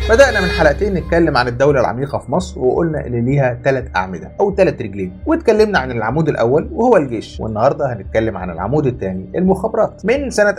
بدأنا من حلقتين نتكلم عن الدولة العميقة في مصر وقلنا إن ليها ثلاث أعمدة أو ثلاث رجلين واتكلمنا عن العمود الأول وهو الجيش والنهاردة هنتكلم عن العمود الثاني المخابرات من سنة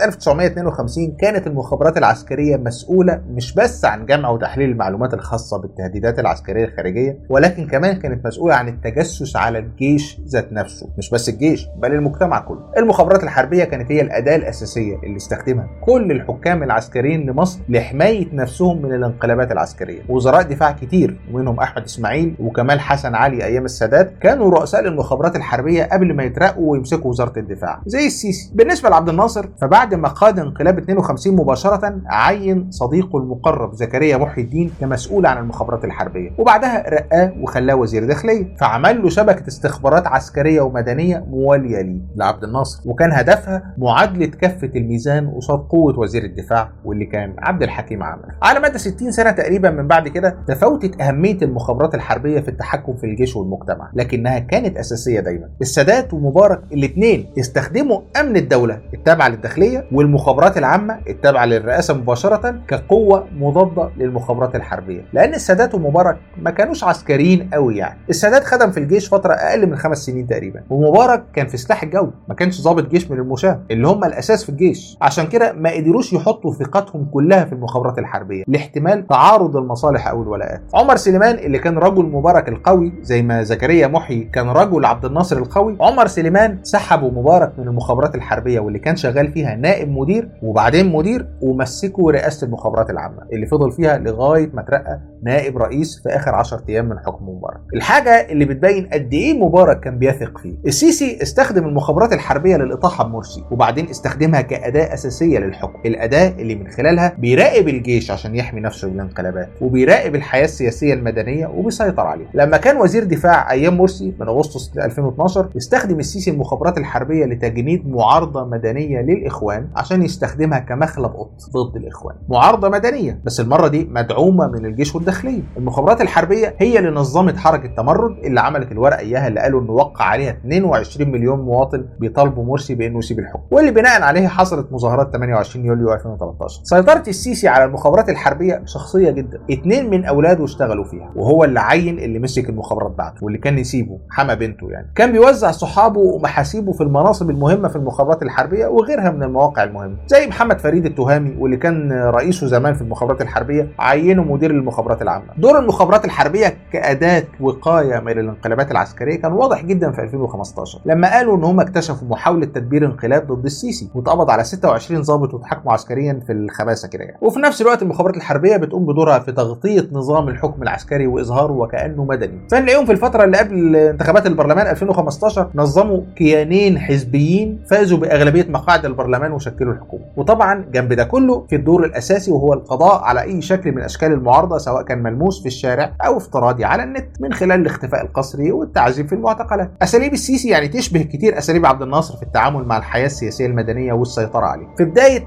1952 كانت المخابرات العسكرية مسؤولة مش بس عن جمع وتحليل المعلومات الخاصة بالتهديدات العسكرية الخارجية ولكن كمان كانت مسؤولة عن التجسس على الجيش ذات نفسه مش بس الجيش بل المجتمع كله المخابرات الحربية كانت هي الأداة الأساسية اللي استخدمها كل الحكام العسكريين لمصر لحماية نفسهم من الانقلابات العسكرية وزراء دفاع كتير ومنهم أحمد إسماعيل وكمال حسن علي أيام السادات كانوا رؤساء للمخابرات الحربية قبل ما يترقوا ويمسكوا وزارة الدفاع زي السيسي بالنسبة لعبد الناصر فبعد ما قاد انقلاب 52 مباشرة عين صديقه المقرب زكريا محي الدين كمسؤول عن المخابرات الحربية وبعدها رقاه وخلاه وزير داخلية فعمل له شبكة استخبارات عسكرية ومدنية موالية ليه لعبد الناصر وكان هدفها معادلة كفة الميزان قصاد قوة وزير الدفاع واللي كان عبد الحكيم عامر على مدى 60 سنة تقريبا من بعد كده تفاوتت أهمية المخابرات الحربية في التحكم في الجيش والمجتمع لكنها كانت أساسية دايما السادات ومبارك الاثنين استخدموا أمن الدولة التابعة للداخلية والمخابرات العامة التابعة للرئاسة مباشرة كقوة مضادة للمخابرات الحربية لأن السادات ومبارك ما كانوش عسكريين قوي يعني السادات خدم في الجيش فترة أقل من خمس سنين تقريبا ومبارك كان في سلاح الجو ما كانش ضابط جيش من المشاة اللي هم الأساس في الجيش عشان كده ما قدروش يحطوا ثقتهم كلها في المخابرات الحربية لاحتمال تعارض المصالح او الولاءات عمر سليمان اللي كان رجل مبارك القوي زي ما زكريا محي كان رجل عبد الناصر القوي عمر سليمان سحبوا مبارك من المخابرات الحربيه واللي كان شغال فيها نائب مدير وبعدين مدير ومسكوا رئاسه المخابرات العامه اللي فضل فيها لغايه ما ترقى نائب رئيس في اخر 10 ايام من حكم مبارك الحاجه اللي بتبين قد ايه مبارك كان بيثق فيه السيسي استخدم المخابرات الحربيه للاطاحه بمرسي وبعدين استخدمها كاداه اساسيه للحكم الاداه اللي من خلالها بيراقب الجيش عشان يحمي نفسه من الانقلابات وبيراقب الحياه السياسيه المدنيه وبيسيطر عليها لما كان وزير دفاع ايام مرسي من اغسطس 2012 استخدم السيسي المخابرات الحربيه لتجنيد معارضه مدنيه للاخوان عشان يستخدمها كمخلب قط ضد الاخوان معارضه مدنيه بس المره دي مدعومه من الجيش والداخليه المخابرات الحربيه هي اللي نظمت حركه تمرد اللي عملت الورقه اياها اللي قالوا انه وقع عليها 22 مليون مواطن بيطالبوا مرسي بانه يسيب الحكم واللي بناء عليها حصلت مظاهرات 28 يوليو 2013 سيطره السيسي على المخابرات الحربيه شخصيه جدا اتنين من اولاده اشتغلوا فيها وهو اللي عين اللي مسك المخابرات بعده واللي كان يسيبه حما بنته يعني كان بيوزع صحابه ومحاسيبه في المناصب المهمه في المخابرات الحربيه وغيرها من المواقع المهمه زي محمد فريد التهامي واللي كان رئيسه زمان في المخابرات الحربيه عينه مدير المخابرات العامه دور المخابرات الحربيه كاداه وقايه من الانقلابات العسكريه كان واضح جدا في 2015 لما قالوا ان هم اكتشفوا محاوله تدبير انقلاب ضد السيسي واتقبض على 26 ضابط واتحاكموا عسكريا في الخباثه كده يعني وفي نفس الوقت المخابرات الحربيه بتقوم بدورها في تغطيه نظام الحكم العسكري واظهاره وكانه مدني فنلاقيهم في الفتره اللي قبل انتخابات البرلمان 2015 نظموا كيانين حزبيين فازوا باغلبيه مقاعد البرلمان وشكلوا الحكومه وطبعا جنب ده كله في الدور الاساسي وهو القضاء على اي شكل من اشكال المعارضه سواء كان ملموس في الشارع او افتراضي على النت من خلال الاختفاء القسري والتعذيب في المعتقلات اساليب السيسي يعني تشبه كتير اساليب عبد الناصر في التعامل مع الحياه السياسيه المدنيه والسيطره عليها في بدايه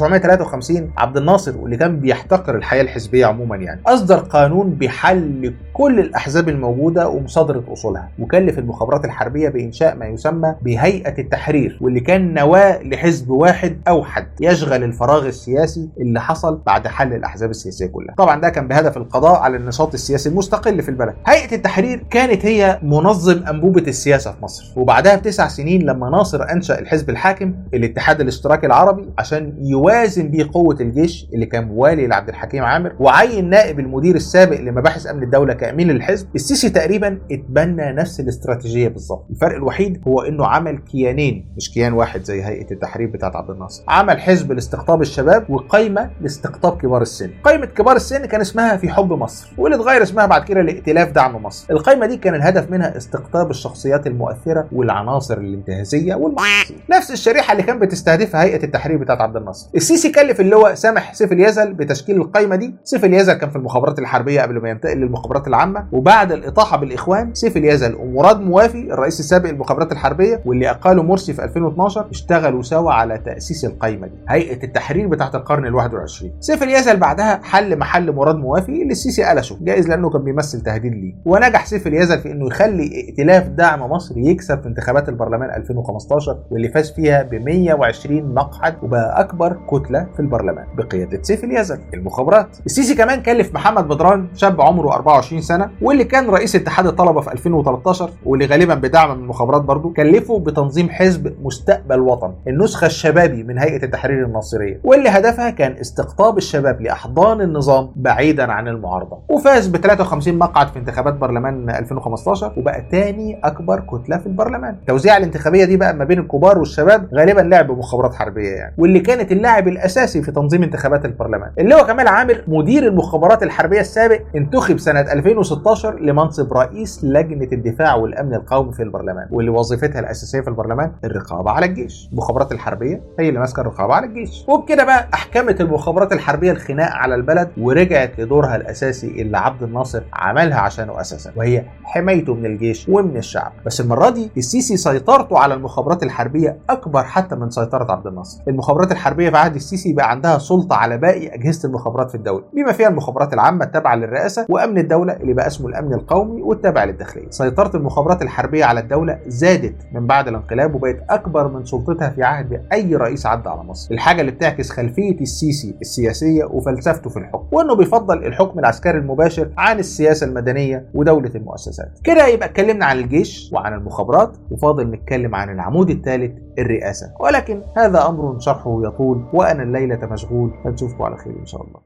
1953 عبد الناصر واللي كان بيحتقر الحياه الحزبيه عموما يعني اصدر قانون بحل كل الاحزاب الموجوده ومصادره اصولها وكلف المخابرات الحربيه بانشاء ما يسمى بهيئه التحرير واللي كان نواه لحزب واحد اوحد يشغل الفراغ السياسي اللي حصل بعد حل الاحزاب السياسيه كلها طبعا ده كان بهدف القضاء على النشاط السياسي المستقل في البلد هيئه التحرير كانت هي منظم انبوبه السياسه في مصر وبعدها بتسع سنين لما ناصر انشا الحزب الحاكم الاتحاد الاشتراكي العربي عشان يوازن بيه قوه الجيش اللي كان موالي لعبد الحكيم عامر وعين نائب المدير السابق لمباحث امن الدوله كامين للحزب السيسي تقريبا اتبنى نفس الاستراتيجيه بالظبط الفرق الوحيد هو انه عمل كيانين مش كيان واحد زي هيئه التحرير بتاعت عبد الناصر عمل حزب لاستقطاب الشباب وقايمه لاستقطاب كبار السن قائمه كبار السن كان اسمها في حب مصر واللي اتغير اسمها بعد كده لائتلاف دعم مصر القائمه دي كان الهدف منها استقطاب الشخصيات المؤثره والعناصر الانتهازيه والمعاصرين نفس الشريحه اللي كان بتستهدفها هيئه التحرير بتاعت عبد الناصر السيسي كلف اللواء سامح سيف اليزل بتشكيل القائمه دي سيف اليزل كان في المخابرات الحربيه قبل ما ينتقل للمخابرات العامه وبعد الاطاحه بالاخوان سيف اليزل ومراد موافي الرئيس السابق للمخابرات الحربيه واللي اقاله مرسي في 2012 اشتغلوا سوا على تاسيس القائمه دي هيئه التحرير بتاعت القرن ال21 سيف اليزل بعدها حل محل مراد موافي اللي السيسي قلشه جائز لانه كان بيمثل تهديد ليه ونجح سيف اليزل في انه يخلي ائتلاف دعم مصر يكسب في انتخابات البرلمان 2015 واللي فاز فيها ب 120 مقعد وبقى اكبر كتله في البرلمان بقياده سيف اليزل المخابرات السيسي كمان كلف محمد بدران شاب عمره 24 سنه واللي كان رئيس اتحاد الطلبه في 2013 واللي غالبا بدعم من المخابرات برضه كلفه بتنظيم حزب مستقبل وطن النسخه الشبابي من هيئه التحرير الناصريه واللي هدفها كان استقطاب الشباب لاحضان النظام بعيدا عن المعارضه وفاز ب 53 مقعد في انتخابات برلمان 2015 وبقى تاني اكبر كتله في البرلمان التوزيع الانتخابيه دي بقى ما بين الكبار والشباب غالبا لعب مخابرات حربيه يعني واللي كانت اللاعب الاساسي في تنظيم انتخابات البرلمان اللي هو كمال عامر مدير المخابرات الحربيه السابق انتخب سنه 2016 لمنصب رئيس لجنه الدفاع والامن القومي في البرلمان واللي وظيفتها الاساسيه في البرلمان الرقابه على الجيش المخابرات الحربيه هي اللي ماسكه الرقابه على الجيش وبكده بقى احكمت المخابرات الحربيه الخناق على البلد ورجعت لدورها الاساسي اللي عبد الناصر عملها عشانه اساسا وهي حمايته من الجيش ومن الشعب بس المره دي السيسي سيطرته على المخابرات الحربيه اكبر حتى من سيطره عبد الناصر المخابرات الحربيه في عهد السيسي بقى عندها سلطه على باقي اجهزه المخابرات في الدوله بما فيها المخابرات العامه التابعه للرئاسه وامن الدوله اللي بقى اسمه الامن القومي والتابع للداخليه سيطره المخابرات الحربيه على الدوله زادت من بعد الانقلاب وبقت اكبر من سلطتها في عهد اي رئيس عدى على مصر الحاجه اللي بتعكس خلفيه السيسي السياسيه وفلسفته في الحكم وانه بيفضل الحكم العسكري المباشر عن السياسه المدنيه ودوله المؤسسات كده يبقى اتكلمنا عن الجيش وعن المخابرات وفاضل نتكلم عن العمود الثالث الرئاسه ولكن هذا امر شرحه يطول وانا الليله مشغول فنشوفكم على خير ان شاء الله